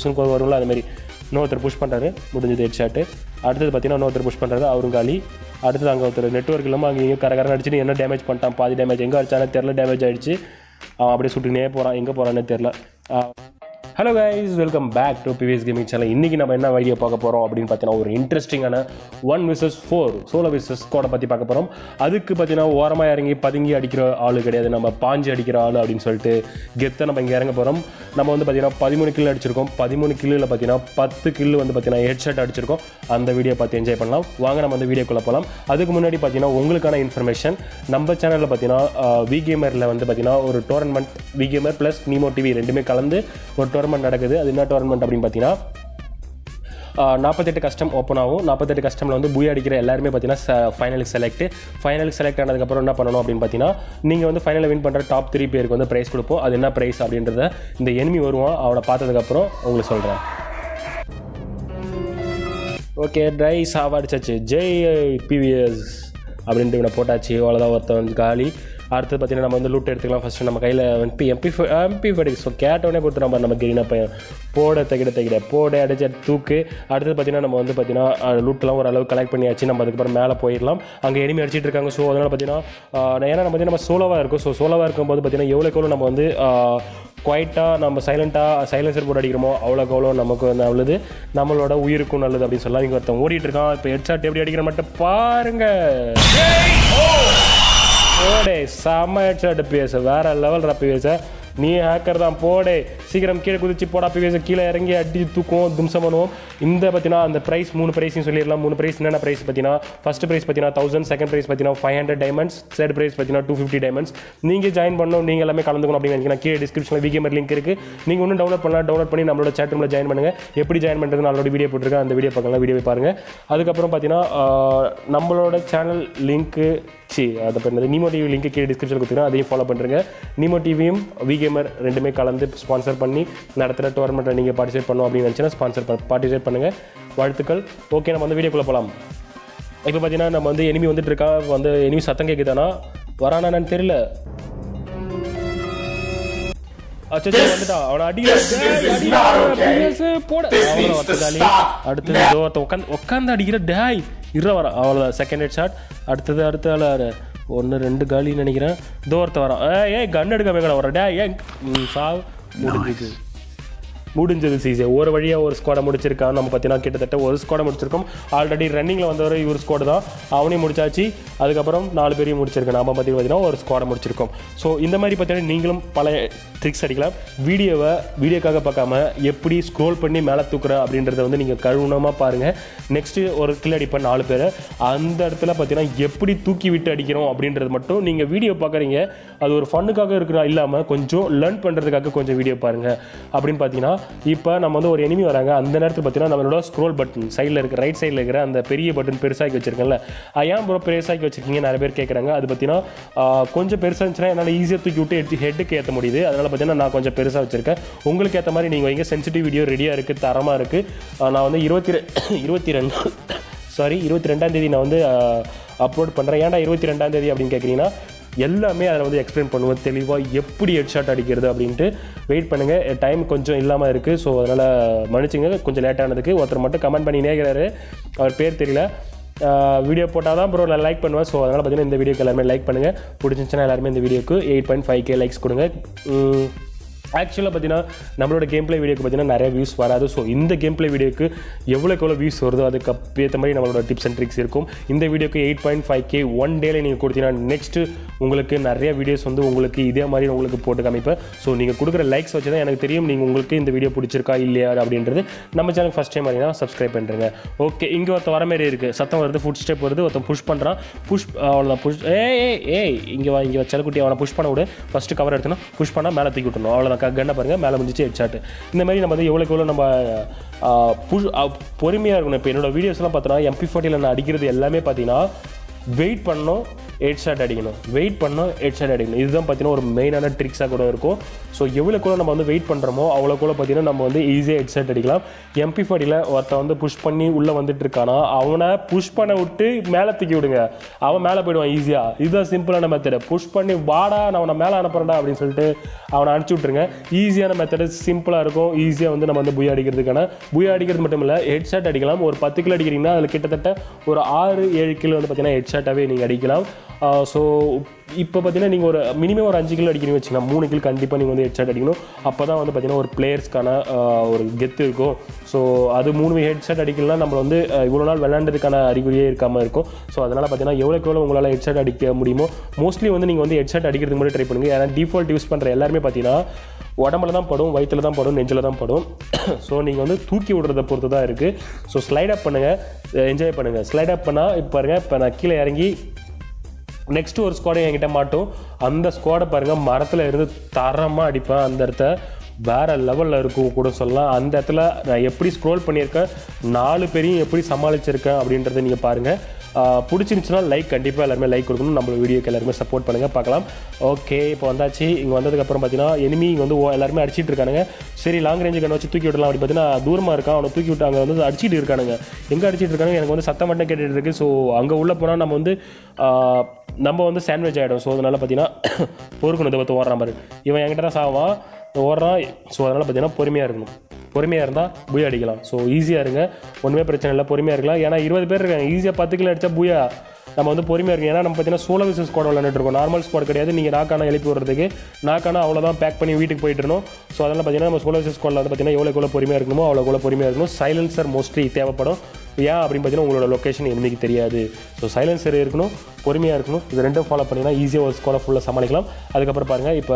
core வரும்ல அது மாதிரி இன்னொருத்தர் புஷ் பண்ணுறாரு முடிஞ்சது ஹெட் ஷாட்டு அடுத்தது பார்த்தீங்கன்னா இன்னொருத்தர் புஷ் பண்ணுறாரு அவரும் காலி அடுத்தது அங்கே ஒருத்தர் நெட்ஒர்க் இல்லாமல் அங்கே இங்கே கர கரன்னு அடிச்சுட்டு என்ன டேமேஜ் பண்ணிட்டான் பாதி டேமேஜ் எங்கே அடிச்சானே தெரில டேமேஜ் ஆயிடுச்சு அவன் அப்படியே சுட்டுனே போகிறான் எங்கே போகிறான்னு தெரில hello guys welcome back to PVS gaming channel இன்றைக்கி நம்ம என்ன வீடியோ பார்க்க போகிறோம் அப்படின்னு பார்த்தீங்கன்னா ஒரு இன்ட்ரெஸ்டிங்கான one versus four solo versus ஸ்குவாடை பற்றி பார்க்க போகிறோம் அதுக்கு பார்த்தீங்கன்னா ஓரமாக இறங்கி பதுங்கி அடிக்கிற ஆள் கிடையாது நம்ம பாஞ்சு அடிக்கிற ஆள் அப்படின்னு சொல்லிட்டு கெத்தை நம்ம இங்கே இறங்க போகிறோம் நம்ம வந்து பார்த்தீங்கன்னா பதிமூணு கிலோ அடிச்சிருக்கோம் பதிமூணு கில்லில் பார்த்தீங்கன்னா பத்து கில்லு வந்து பார்த்தீங்கன்னா ஹெட் ஷாட் அடிச்சிருக்கோம் அந்த வீடியோ பார்த்து என்ஜாய் பண்ணலாம் வாங்க நம்ம அந்த வீடியோக்குள்ளே போகலாம் அதுக்கு முன்னாடி பார்த்தீங்கன்னா உங்களுக்கான இன்ஃபர்மேஷன் நம்ம சேனலில் பார்த்தீங்கன்னா வி கேமரில் வந்து பார்த்தீங்கன்னா ஒரு tournament V gamer plus Nimo TV ரெண்டுமே கலந்து ஒரு டோர்னமெண்ட் நடக்குது அது என்ன டோர்னமெண்ட் அப்படின்னு பார்த்தீங்கன்னா நாற்பத்தெட்டு கஸ்டம் ஓப்பன் ஆகும் நாற்பத்தெட்டு கஸ்டமில் வந்து பூய் அடிக்கிற எல்லாருமே பார்த்தீங்கன்னா ஃபைனலுக்கு செலக்ட் ஃபைனலுக்கு செலக்ட் ஆனதுக்கப்புறம் என்ன பண்ணணும் அப்படின்னு பார்த்தீங்கன்னா நீங்கள் வந்து ஃபைனலில் வின் பண்ணுற டாப் த்ரீ பேருக்கு வந்து ப்ரைஸ் கொடுப்போம் அது என்ன ப்ரைஸ் அப்படின்றத இந்த எனிமி வருவான் அவனை பார்த்ததுக்கப்புறம் உங்களுக்கு சொல்கிறேன் ஓகே ட்ரை சாவாடிச்சாச்சு ஜெய் பிவிஎஸ் அப்படின்ட்டு இவனை போட்டாச்சு அவ்வளோதான் ஒருத்தன் வந்து காலி அடுத்து பார்த்தீங்கன்னா நம்ம வந்து லூட் எடுத்துக்கலாம் ஃபஸ்ட்டு நம்ம கையில் MP MP MP fight so கேட்டோடனே கொடுத்து நம்ம நம்ம கிரீனா பையன் போட தகிட தகிட போட அடிச்சு அடிச்சு தூக்கு அடுத்து பார்த்தீங்கன்னா நம்ம வந்து பார்த்தீங்கன்னா லூட்லாம் ஓரளவு கலெக்ட் பண்ணியாச்சு நம்ம அதுக்கப்புறம் மேலே போயிடலாம் அங்கே எனிமி அடிச்சிட்டு இருக்காங்க ஸோ அதனால் பார்த்தீங்கன்னா ஏன்னா நம்ம பார்த்தீங்கன்னா நம்ம சோலோவாக இருக்கும் ஸோ சோலோவாக இருக்கும்போது பார்த்தீங்கன்னா எவ்வளோக்கு எவ்வளோ நம்ம வந்து குவைட்டாக நம்ம சைலண்ட்டாக சைலன்சர் போட்டு அடிக்கிறோமோ அவ்வளோக்கு அவ்வளோ நமக்கு நல்லது நம்மளோட உயிருக்கும் நல்லது அப்படின்னு சொல்லலாம் இங்கே ஒருத்தன் ஓடிட்டு இருக்கான் இப்போ ஹெட்ஷாட் எப்படி அடிக்கிற மட்டும் பாருங்க போடே செம்ம ஹெட்ஷாட் பேச வேற லெவல் ரப்பி பேச நீ ஹேக்கர் தான் போடே சீக்கிரம் கீழே குதிச்சு போடா பேச கீழே இறங்கி அடி தூக்குவோம் தும்சம் பண்ணுவோம் இந்த பார்த்தீங்கன்னா அந்த ப்ரைஸ் மூணு ப்ரைஸையும் சொல்லிடலாம் மூணு ப்ரைஸ் என்னென்ன ப்ரைஸ் பார்த்தீங்கன்னா ஃபஸ்ட் ப்ரைஸ் பார்த்தீங்கன்னா தௌசண்ட் செகண்ட் ப்ரைஸ் பார்த்தீங்கன்னா five hundred diamonds third prize பார்த்தீங்கன்னா டூ ஃபிஃப்டி டைமண்ட்ஸ் நீங்கள் ஜாயின் பண்ணணும் நீங்கள் எல்லாமே கலந்துக்கணும் அப்படின்னு நினைக்கிறேன் கீழே டிஸ்கிரிப்ஷனில் விகேமர் லிங்க் இருக்குது நீங்கள் ஒன்றும் டவுன்லோட் பண்ணலாம் டவுன்லோட் பண்ணி நம்மளோட சேட் ரூமில் ஜாயின் பண்ணுங்கள் எப்படி ஜாயின் பண்ணுறது நம்மளோட வீடியோ போட்டிருக்கேன் அந்த வீடியோ பார்க்கலாம் வீடியோ பாருங்கள் அதுக்கப்புறம் பார்த்தீங்கன்னா ஆஹ், நம்மளோட சேனல் லிங்க்கு சி அதை பண்ணது நீமோ டிவி லிங்க் கீழே டிஸ்கிரிப்ஷன் கொடுத்துருக்கேன் அதையும் ஃபாலோ பண்ணுறேங்க நீமோ டிவியும் விகேமர் ரெண்டுமே கலந்து ஸ்பான்சர் பண்ணி நடத்துகிற டோர்னமெண்ட்டை நீங்கள் பார்ட்டிசிபேட் பண்ணணும் அப்படின்னு நினச்சினா ஸ்பான்சர் பார்ட்டிசிபேட் பண்ணுங்கள் வாழ்த்துக்கள் ஓகே நம்ம வந்து வீடியோக்குள்ளே போகலாம் இப்போ பார்த்தீங்கன்னா நம்ம வந்து எனிமி வந்துட்டு இருக்கா வந்து எனிமி சத்தம் கேட்குதானா வரானான்னு தெரியல அச்சோ வந்துட்டான் அவனை அடிக்கிற போட அவ்வளோ ஒத்ததாலி அடுத்தது இதோ ஒருத்தன் உட்காந்து உட்காந்து அடிக்கிற டேய் இற வரான் அவ்வளோதான் செகண்ட் ஹெட் ஷாட் அடுத்தது அடுத்த ஆள் ஒன்று ரெண்டு காலின்னு நினைக்கிறேன் இதோ ஒருத்தன் வரான் ஏய் ஏய் கன் எடுக்க வேங்கடா வர டே ஏன் சாவ் முடிஞ்சுது முடிஞ்சது சீசே ஒரு வழியாக ஒரு ஸ்குவாடை முடிச்சிருக்கான் நம்ம பார்த்தீங்கன்னா கிட்டத்தட்ட ஒரு ஸ்குவாடை முடிச்சிருக்கோம் ஆல்ரெடி ரன்னிங்கில் வந்தவரை இவர் ஸ்குவாடு தான் அவனையும் முடிச்சாச்சு அதுக்கப்புறம் நாலு பேரையும் முடிச்சிருக்கோம் நாம பற்றி பார்த்தீங்கன்னா ஒரு ஸ்குவாடை முடிச்சிருக்கோம் ஸோ இந்த மாதிரி பார்த்தீங்கன்னா நீங்களும் பல ட்ரிக்ஸ் அடிக்கலாம் வீடியோவை வீடியோக்காக பார்க்காம எப்படி ஸ்க்ரோல் பண்ணி மேலே தூக்குற அப்படின்றத வந்து நீங்கள் கழுவுனமாக பாருங்கள் நெக்ஸ்ட்டு ஒரு கில் அடிப்பேன் நாலு பேர் அந்த இடத்துல பார்த்தீங்கன்னா எப்படி தூக்கி விட்டு அடிக்கிறோம் அப்படின்றது மட்டும் நீங்கள் வீடியோ பார்க்குறீங்க அது ஒரு ஃபன்னுக்காக இருக்கிற இல்லாமல் கொஞ்சம் லேர்ன் பண்ணுறதுக்காக கொஞ்சம் வீடியோ பாருங்கள் அப்படின்னு பார்த்தீங்கன்னா இப்போ நம்ம வந்து ஒரு எனிமி வராங்க அந்த நேரத்தில் பார்த்தீங்கன்னா நம்மளோட ஸ்க்ரோல் பட்டன் சைடில் இருக்க ரைட் சைடில் இருக்கிற அந்த பெரிய பட்டன் பெருசாக்கி வச்சிருக்கேன்ல அது ஏன் ப்ரோ பெருசாக்கி வச்சிருக்கீங்க நிறைய பேர் கேட்குறாங்க அது பார்த்தீங்கன்னா ஆஹ், கொஞ்சம் பெருசாக இருந்துச்சுன்னா என்னால் ஈஸியாக தூக்கி விட்டு ஹெட்டுக்கு ஏற்ற முடியுது அதனால் பார்த்தீங்கன்னா நான் கொஞ்சம் பெருசாக வச்சிருக்கேன் உங்களுக்கு ஏற்ற மாதிரி நீங்கள் வைங்க சென்சிட்டிவ் வீடியோ ரெடியாக இருக்குது தரமாக இருக்குது நான் வந்து இருபத்தி ரெ இருபத்தி ரெண்டு சாரி இருபத்தி ரெண்டாம் தேதி நான் வந்து அப்லோட் பண்ணுறேன் ஏன்டா இருபத்தி ரெண்டாம் தேதி அப்படின்னு கேட்குறீங்கன்னா எல்லாமே அதில் வந்து எக்ஸ்பிளைன் பண்ணுவேன் தெளிவாக எப்படி ஹெட் ஷாட் அடிக்கிறது அப்படின்ட்டு வெயிட் பண்ணுங்கள் டைம் கொஞ்சம் இல்லாமல் இருக்குது ஸோ அதனால் மன்னிச்சுங்க கொஞ்சம் லேட் ஆனதுக்கு ஒருத்தர் மட்டும் கமெண்ட் பண்ணி நேர்கிறாரு அவர் பேர் தெரியல வீடியோ போட்டால் தான் ப்ரோ நான் லைக் பண்ணுவேன் ஸோ அதனால் பார்த்தீங்கன்னா இந்த வீடியோக்கு எல்லாருமே லைக் பண்ணுங்கள் பிடிச்சிருந்துச்சுன்னா எல்லாருமே இந்த வீடியோக்கு eight point five K likes கொடுங்க உம், ஆக்சுவலாக பார்த்தீங்கன்னா நம்மளோட கேம் ப்ளே வீடியோக்கு பார்த்தீங்கன்னா நிறைய வியூஸ் வராது ஸோ இந்த கேம் ப்ளே வீடியோக்கு எவ்வளோக்கு எவ்வளோ வியூஸ் வருதோ அதுக்கு ஏற்ற மாதிரி நம்மளோட டிப்ஸ் அண்ட் ட்ரிக்ஸ் இருக்கும் இந்த வீடியோக்கு eight point five K one டேல நீங்கள் கொடுத்தீங்கன்னா நெக்ஸ்ட்டு உங்களுக்கு நிறைய வீடியோஸ் வந்து உங்களுக்கு இதே மாதிரி உங்களுக்கு போட்டு காமிப்பேன் ஸோ நீங்கள் கொடுக்குற லைக்ஸ் வச்சு தான் எனக்கு தெரியும் நீங்கள் உங்களுக்கு இந்த வீடியோ பிடிச்சிருக்கா இல்லையா அப்படின்றது நம்ம சேனல் ஃபஸ்ட் டைம் வரீங்கன்னா சப்ஸ்கிரைப் பண்ணுறேங்க ஓகே இங்கே ஒருத்தன் வர மாதிரி இருக்குது சத்தம் வருது ஃபுட் ஸ்டெப் வருது ஒருத்தன் புஷ் பண்ணுறான் புஷ் அவ்வளோதான் புஷ் ஏய் ஏய் ஏய் இங்கே வா இங்கே செலக்குட்டி அவனை புஷ் பண்ண விடு ஃபஸ்ட்டு கவர் எடுத்தணும் புஷ் பண்ணால் மேலே தூக்கி விட்டணும் அவ்வளோதான் கண்ணை பாருங்கள் மேலே முடிஞ்சிச்சு ஹெட் ஷாட் இந்த மாதிரி நம்ம வந்து எவ்வளோக்கு எவ்வளோ நம்ம புஷ் பொறுமையாக இருக்கணும் இப்போ என்னோட வீடியோஸ்லாம் பார்த்தோன்னா எம்பி ஃபார்ட்டியில் நான் அடிக்கிறது எல்லாமே பார்த்தீங்கன்னா வெயிட் பண்ணணும் ஹெட் ஷாட் அடிக்கணும் வெயிட் பண்ணோம் ஹெட் ஷாட் அடிக்கணும் இதுதான் பார்த்தீங்கன்னா ஒரு மெயினான ட்ரிக்ஸாக கூட இருக்கும் ஸோ எவ்வளோக்குள்ள நம்ம வந்து வெயிட் பண்ணுறோமோ அவ்வளோக்குள்ள பார்த்தீங்கன்னா நம்ம வந்து ஈஸியாக ஹெட் ஷாட் அடிக்கலாம் எம்பி ஃபார்ட்டியில் ஒருத்தன் வந்து புஷ் பண்ணி உள்ளே வந்துட்டு இருக்கானா அவனை புஷ் பண்ண விட்டு மேலே தூக்கி விடுங்க அவன் மேலே போயிடுவான் ஈஸியாக இதுதான் சிம்பிளான மெத்தடு புஷ் பண்ணி வாடா நான் அவனை மேலே அனுப்புறேன்டா அப்படின்னு சொல்லிட்டு அவனை அனுப்பிச்சி விட்ருங்க ஈஸியான மெத்தடு சிம்பிளாக இருக்கும் ஈஸியாக வந்து நம்ம வந்து புயா அடிக்கிறதுக்கான புயா அடிக்கிறது மட்டும் இல்லை ஹெட் ஷாட் அடிக்கலாம் ஒரு பத்து கிலோ அடிக்கிறீங்கன்னா அதில் கிட்டத்தட்ட ஒரு ஆறு ஏழு கிலோ வந்து பார்த்தீங்கன்னா ஹெட் ஷாட்டாகவே நீங்கள் அடிக்கலாம் ஸோ இப்போ பார்த்தீங்கன்னா நீங்கள் ஒரு மினிமம் ஒரு அஞ்சு கிலோ அடிக்கணும் வச்சுக்கலாம் மூணு கிலோ கண்டிப்பாக நீங்கள் வந்து ஹெட் ஷாட் அடிக்கணும் அப்போ தான் வந்து பார்த்தீங்கன்னா ஒரு பிளேயர்ஸ்க்கான ஒரு கெத்து இருக்கும் ஸோ அது மூணு ஹெட் ஷாட் அடிக்கலாம் நம்ம வந்து அஹ், இவ்வளோ நாள் விளையாண்டதுக்கான அறிகுறியே இருக்காமல் இருக்கும் ஸோ அதனால் பார்த்தீங்கன்னா எவ்வளோக்கு எவ்வளோ உங்களால் ஹெட் ஷாட் அடிக்க முடியுமோ மோஸ்ட்லி வந்து நீங்கள் வந்து ஹெட் ஷாட் அடிக்கிறதுக்கு மட்டும் ட்ரை பண்ணுங்கள் ஏன்னா டிஃபால்ட் யூஸ் பண்ணுற எல்லாருமே பார்த்தீங்கன்னா உடம்புல தான் படும் வயிற்றுல தான் படும் நெஞ்சில் தான் படும் ஸோ நீங்கள் வந்து தூக்கி விடுறத பொறுத்து தான் இருக்குது ஸோ ஸ்லைட் அப் பண்ணுங்கள் என்ஜாய் பண்ணுங்கள் ஸ்லைட் அப் பண்ணால் இப்போ பாருங்கள் இப்போ நான் கீழே இறங்கி நெக்ஸ்ட் ஒரு ஸ்குவாடை என்கிட்ட மாட்டும் அந்த ஸ்குவாடை பாருங்க மரத்தில் இருந்து தரமாக அடிப்பேன் அந்த இடத்த வேற லெவலில் இருக்கும் கூட சொல்லலாம் அந்த இடத்துல நான் எப்படி ஸ்க்ரோல் பண்ணியிருக்கேன் நாலு பேரையும் எப்படி சமாளிச்சிருக்கேன் அப்படின்றத நீங்கள் பாருங்கள் பிடிச்சிருந்துச்சுன்னா லைக் கண்டிப்பாக எல்லாருமே லைக் கொடுக்கணும் நம்ம வீடியோக்கு எல்லாருமே சப்போர்ட் பண்ணுங்கள் பார்க்கலாம் ஓகே இப்போ வந்தாச்சு இங்கே வந்ததுக்கப்புறம் பார்த்தீங்கன்னா enemy இங்கே வந்து ஓ- எல்லாருமே அடிச்சிட்டு இருக்கானுங்க சரி லாங் ரேஞ்சு கண்ணை வச்சு தூக்கி விடலாம் அப்படி பார்த்தீங்கன்னா தூரமாக இருக்கான் அவனை தூக்கி விட்டு அங்கே வந்து அடிச்சிட்டு இருக்கானுங்க எங்கே அடிச்சிட்டு இருக்கானுங்க எனக்கு வந்து சத்தம் மட்டும் கேட்டுட்டு இருக்கு ஸோ அங்கே உள்ளே போனால் நம்ம வந்து ஆஹ், நம்ம வந்து சாண்ட்விச் ஆகிடும் ஸோ அதனால் பார்த்தீங்கன்னா பொறுக்கணும் இதை பற்றி ஓடுறான் பாரு இவன் என்கிட்ட தான் சாவான் ஓடுறான் ஸோ அதனால் பார்த்தீங்கன்னா பொறுமையாக இருக்கணும் பொறுமையாக இருந்தால் பூயா அடிக்கலாம் ஸோ ஈஸியாக இருங்க ஒன்றுமே பிரச்சனை இல்லை பொறுமையாக இருக்கலாம் ஏன்னா இருபது பேர் இருக்காங்க ஈஸியாக பத்து கிலோ அடித்தா பூயா நம்ம வந்து பொறுமையாக இருக்கும் ஏன்னா நம்ம பார்த்தீங்கன்னா சோலோ விசஸ் ஸ்குவாட் விளையாண்டுட்டு இருக்கோம் நார்மல் ஸ்குவாட் கிடையாது நீங்கள் நாக்கான எழுப்பி விடுறதுக்கு நாக்கான அவ்வளோதான் பேக் பண்ணி வீட்டுக்கு போயிட்டு இருந்தோம் ஸோ அதனால் பார்த்தீங்கன்னா நம்ம சோலோ விசஸ் ஸ்குவாடில் வந்து பார்த்தீங்கன்னா எவ்வளோ எவ்வளோ பொறுமையாக இருக்கணுமோ அவ்வளோ எவ்வளோ பொறுமையாக இருக்கணும் சைலன்சர் மோஸ்ட்லி தேவைப்படும் ஏன் அப்படின்னு பார்த்தீங்கன்னா உங்களோட லொக்கேஷன் எனக்கு தெரியாது ஸோ சைலன்சர் இருக்கணும் பொறுமையாக இருக்கணும் இது ரெண்டும் ஃபாலோ பண்ணிங்கன்னா ஈஸியாக ஒரு ஸ்குவாடை ஃபுல்லாக சமாளிக்கலாம் அதுக்கப்புறம் பாருங்கள் இப்போ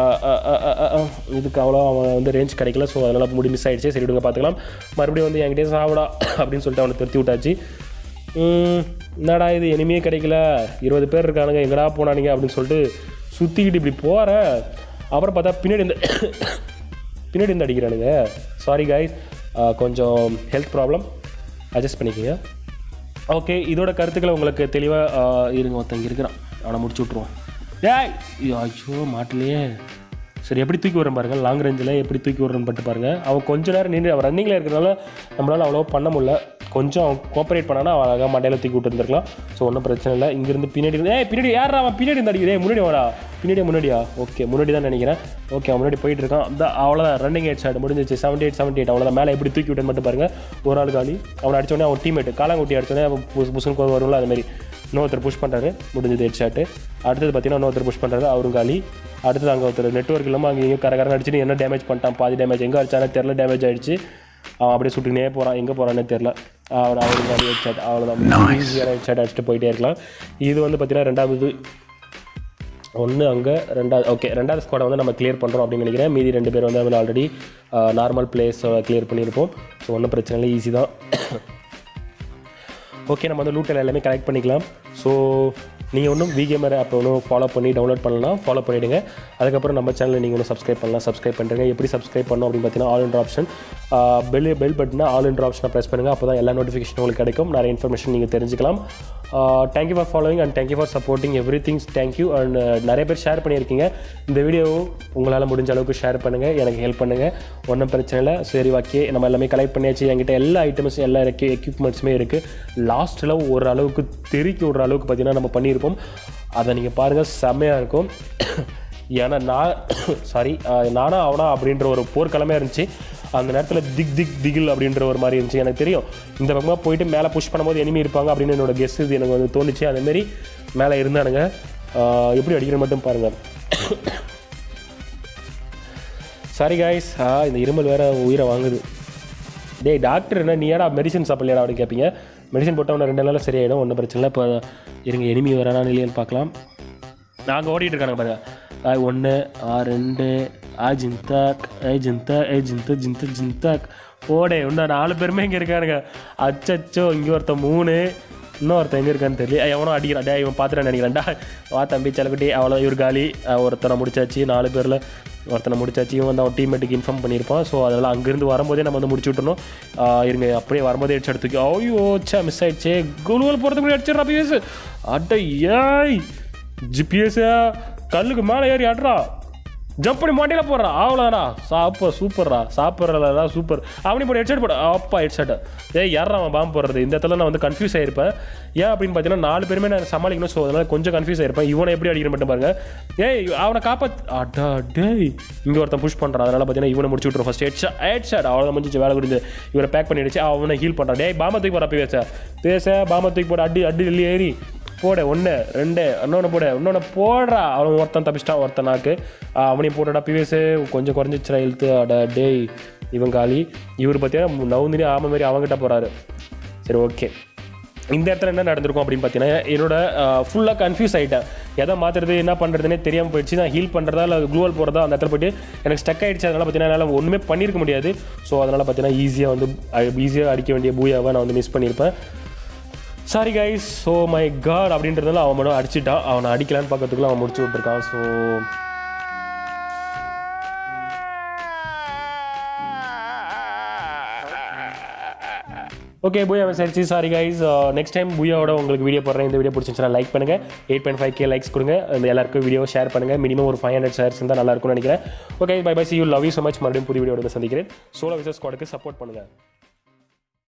இதுக்கு அவ்வளோ அவன் வந்து ரேஞ்ச் கிடைக்கல ஸோ அதனால் முடி மிஸ் ஆயிடுச்சு சரி விடுங்க பார்த்துக்கலாம் மறுபடியும் வந்து என்கிட்டயே சாப்பிடா அப்படின்னு சொல்லிட்டு அவனை திருத்தி விட்டாச்சு ம், என்னடா இது இனிமே கிடைக்கல இருபது பேர் இருக்கானுங்க எங்கடா போனானுங்க அப்படின்னு சொல்லிட்டு சுற்றிக்கிட்டு இப்படி போகிறேன் அப்புறம் பார்த்தா பின்னாடி இந்த பின்னாடி இருந்து அடிக்கிறானுங்க சாரி காய்ஸ் கொஞ்சம் ஹெல்த் ப்ராப்ளம் அட்ஜஸ்ட் பண்ணிக்கோங்க ஓகே இதோட கருத்துக்களை உங்களுக்கு தெளிவாக இருங்க ஒருத்தங்க இருக்கிறான் அவனை முடிச்சு விட்ருவான் டேய் ஐயோ மாட்டலையே சரி எப்படி தூக்கி விடுறேன் பாருங்க லாங் ரேஞ்சில் எப்படி தூக்கி விடுறேன்னு பட்டு பாருங்க அவன் கொஞ்ச நேரம் நின்று அவன் ரன்னிங்கில் இருக்கிறனால நம்மளால் அவ்வளோ பண்ண முடியல கொஞ்சம் அவன் கோஆப்ரேட் பண்ணானா அவன் அழகாக மண்டையில் தூக்கி விட்டு இருந்திருக்கலாம் ஸோ ஒன்றும் பிரச்சனை இல்லை இங்கேருந்து பின்னாடி இருந்து ஏய் பின்னாடி யாரா அவன் பின்னாடி இருந்து அடிக்கிறே முன்னாடி வாடா பின்னாடியா முன்னாடியா ஓகே முன்னாடி தான் நினைக்கிறேன் ஓகே அவன் முன்னாடி போயிட்டு இருக்கான் அந்த அவ்வளோதான் ரன்னிங் ஹெட் ஷாட் முடிஞ்சிச்சு செவன்டி எயிட் செவன்டி எயிட் அவ்வளோதான் மேலே எப்படி தூக்கி விட்டேன்னு மட்டும் பாருங்க ஒரு ஆள் காலி அவனை அடிச்சோடனே அவன் டீமேட் காலாங்குட்டி அடிச்சோடனே அவன் புஸ் புஸ்ன்னு கோவம் வரும்ல அது மாதிரி இன்னொருத்தர் புஷ் பண்ணுறாரு முடிஞ்சது ஹெட் ஷாட்டு அடுத்தது பார்த்தீங்கன்னா இன்னொருத்தர் புஷ் பண்ணுறாரு அவரும் காலி அடுத்தது அங்கே ஒருத்தர் நெட்ஒர்க் இல்லாமல் அங்கே இங்கே கரகரன்னு அடிச்சுட்டு என்ன டேமேஜ் பண்ணிட்டான் பாதி டேமேஜ் எங்கே அடிச்சானே தெரில டேமேஜ் ஆயிடுச்சு அவன் அப்படியே சுட்டுனே போகிறான் எங்கே போகிறானே தெரில அவர் அவரு காலி ஹெட் ஷாட் அவ்வளோதான் ஈஸியான ஹெட் ஷாட் அடிச்சுட்டு போயிட்டே இருக்கலாம் இது வந்து பார்த்தீங்கன்னா ரெண்டாவது ஒன்று அங்கே ரெண்டாவது ஓகே ரெண்டாவது ஸ்குவாடை வந்து நம்ம கிளியர் பண்ணுறோம் அப்படின்னு நினைக்கிறேன் மீதி ரெண்டு பேர் வந்து ஆல்ரெடி நார்மல் பிளேஸ் கிளியர் பண்ணியிருப்போம் ஸோ ஒன்றும் பிரச்சனை இல்லை ஈஸி தான் ஓகே நம்ம வந்து லூட்டில் எல்லாமே கலெக்ட் பண்ணிக்கலாம் ஸோ நீங்கள் ஒன்றும் விகேமர் ஆப் ஒன்றும் ஃபாலோ பண்ணி டவுன்லோட் பண்ணலாம் ஃபாலோ பண்ணிவிடுங்க அதுக்கப்புறம் நம்ம சேனலை நீங்கள் ஒன்றும் சப்ஸ்கிரைப் பண்ணலாம் சப்ஸ்கிரைப் பண்ணுறீங்க எப்படி சப்ஸ்கிரைப் பண்ணணும் அப்படின்னு பார்த்தீங்கன்னா ஆல் இன்ட்ரு ஆப்ஷன் பெல் பெல் பட்டனா ஆல் இன்ட்ரு ஆப்ஷனை ப்ரெஸ் பண்ணுங்கள் அப்போ தான் எல்லா நோட்டிஃபிகேஷன் உங்களுக்கு கிடைக்கும் நிறைய இன்ஃபர்மேஷன் நீங்கள் தெரிஞ்சுக்கலாம் thank you for following and thank you for supporting every things thank you and நிறைய பேர் ஷேர் பண்ணியிருக்கீங்க இந்த வீடியோ உங்களால் முடிஞ்ச அளவுக்கு ஷேர் பண்ணுங்கள் எனக்கு ஹெல்ப் பண்ணுங்கள் ஒன்றும் பிரச்சனை இல்லை சரி ஓகே நம்ம எல்லாமே கலெக்ட் பண்ணியாச்சு என்கிட்ட எல்லா ஐட்டம்ஸும் எல்லா எக்யூப்மெண்ட்ஸுமே இருக்குது லாஸ்ட்டில் ஒரு அளவுக்கு தெறிக்க விடுற அளவுக்கு பார்த்தீங்கன்னா நம்ம பண்ணியிருப்போம் அதை நீங்கள் பாருங்கள் செம்மையாக இருக்கும் ஏன்னா நான் சாரி நானா அவனா அப்படின்ற ஒரு போர்க்களமே இருந்துச்சு அந்த நேரத்தில் திக் திக் திகில் அப்படின்ற ஒரு மாதிரி இருந்துச்சு எனக்கு தெரியும் இந்த பக்கமாக போயிட்டு மேலே புஷ் பண்ணும்போது எனிமி இருப்பாங்க அப்படின்னு என்னோட கெஸ் இது எனக்கு வந்து தோணுச்சு அதேமாரி மேலே இருந்தானுங்க ஆஹ் எப்படி அடிக்கிற மட்டும் பாருங்கள் சாரி காய்ஸ் இந்த இருமல் வேற உயிரை வாங்குது டேய் டாக்டர் என்ன நீ ஏடா மெடிசன் சாப்பிடலையா அப்படின்னு கேட்பீங்க மெடிசன் போட்டால் ஒன்று ரெண்டு நாளில் சரியாயிடும் ஒன்றும் பிரச்சனை இல்லை இப்போ இருங்க எனிமி வரானா இல்லையான்னு பார்க்கலாம் நாங்கள் ஓடிட்டு இருக்கானுங்க பாருங்க ஒன்று ஆ ரெண்டு ஆ ஜிந்தாக் ஏ ஜிந்தா ஏ ஜிந்த ஜிந்த ஜிந்தாக் ஓடே இன்னும் நாலு பேருமே இங்கே இருக்கானுங்க அச்சச்சோ இங்கே ஒருத்தன் மூணு இன்னொருத்தன் எங்கே இருக்கான்னு தெரியல ஏய், எவனோ அடிக்கிறான் டே இவன் பார்த்துட்டு நினைக்கிறேன்டா வா தம்பி செலக்குட்டி அவ்வளோ இவர் காலி அஹ் ஒருத்தனை முடிச்சாச்சு நாலு பேரில் ஒருத்தனை முடிச்சாச்சு இவன் வந்து அவன் டீம்மேட்டுக்கு இன்ஃபார்ம் பண்ணியிருப்பான் ஸோ அதனால் அங்கேருந்து வரும்போதே நம்ம வந்து முடிச்சு விட்டணும் ஆஹ் இருங்க அப்படியே வரும்போதே அடிச்சு எடுத்துக்கோ ஐயோ சே மிஸ் ஆயிடுச்சே குழுவல் போகிறதுக்கு முன்னாடி அடிச்சிடறா பிஎஸ் அட ஏய் ஜிபிஎஸ் கல்லுக்கு மேலே ஏறி ஆடுறா ஜம்ப் பண்ணி மாட்டில போடுறா அவ்வளோதானா சாப்ப சூப்பர்ரா சாப்பிட்றதா சூப்பர் அவனி போட்டு ஹெட்செட் போட அப்பா ஹெட்செட் ஏய் யாரா அவன் பாம்பு போடுறது இந்த இடத்துல நான் வந்து கன்ஃபியூஸ் ஆயிருப்பேன் ஏன் அப்படின்னு பார்த்தீங்கன்னா நாலு பேருமே நான் சமாளிக்கணும் ஸோ அதனால கொஞ்சம் கன்ஃபியூஸ் ஆயிருப்பேன் இவனை எப்படி அடிக்கிற மட்டும் பாருங்க ஏய் அவனை காப்பாத் அடா டேய் இங்கே ஒருத்தன் புஷ் பண்ணுறான் அதனால பார்த்தீங்கன்னா இவனை முடிச்சு விட்ருவோம் first head shot head shot அவ்வளோ முடிஞ்சு வேலை முடிஞ்சு இவரை பேக் பண்ணிடுச்சு அவனை ஹீல் பண்ணுறான் டேய் பாம தூக்கி போட பேச பேச பாம தூக்கி போட அடி அடி வெளியே ஏறி போட ஒன்று ரெண்டு இன்னொன்று போட இன்னொன்று போடுறா அவன் ஒருத்தன் தப்பிச்சிட்டான் ஒருத்தன் நாக்கு ஆஹ் அவனையும் போட்டடா பிவிஎஸ் கொஞ்சம் குறைஞ்சிச்சுடா இழுத்து அட டேய் இவன் காலி இவர் பார்த்தீங்கன்னா நவுந்தினே ஆம மாதிரி அவங்ககிட்ட போகிறாரு சரி ஓகே இந்த இடத்துல என்ன நடந்திருக்கும் அப்படின்னு பார்த்தீங்கன்னா என்னோட ஃபுல்லாக கன்ஃபியூஸ் ஆகிட்டேன் எதை மாற்றுறது என்ன பண்ணுறதுனே தெரியாமல் போயிடுச்சு நான் ஹீல் பண்ணுறதா இல்லை க்ளூவல் போகிறதா அந்த இடத்துல போயிட்டு எனக்கு ஸ்டக் ஆகிடுச்சு அதனால் பார்த்தீங்கன்னா என்னால் ஒன்றுமே பண்ணியிருக்க முடியாது ஸோ அதனால் பார்த்தீங்கன்னா ஈஸியாக வந்து ஈஸியாக அடிக்க வேண்டிய பூயாவை நான் வந்து மிஸ் பண்ணியிருப்பேன் sorry guys so my god அப்படின்றதுனால அவன் மட்டும் அடிச்சிட்டான் அவனை அடிக்கலான்னு பார்க்கறதுக்குள்ள அவன் முடிச்சு விட்டுருக்கான் ஸோ ஓகே பூயா சரிச்சு சாரி கைஸ் நெக்ஸ்ட் டைம் பூயாவோட உங்களுக்கு வீடியோ போடுறேன் இந்த வீடியோ பிடிச்சிருந்துச்சுன்னா லைக் பண்ணுங்க eight point five K likes கொடுங்க அந்த எல்லாருக்கும் வீடியோ ஷேர் பண்ணுங்க மினிமம் ஒரு ஃபைவ் ஹண்ட்ரட் ஷேர்ஸ் இருந்தால் நல்லா இருக்கும்னு நினைக்கிறேன் okay bye bye see you love you so much மறுபடியும் புதிய வீடியோட சந்திக்கிறேன் சோலோ விசஸ் ஸ்குவாடுக்கு சப்போர்ட் பண்ணுங்க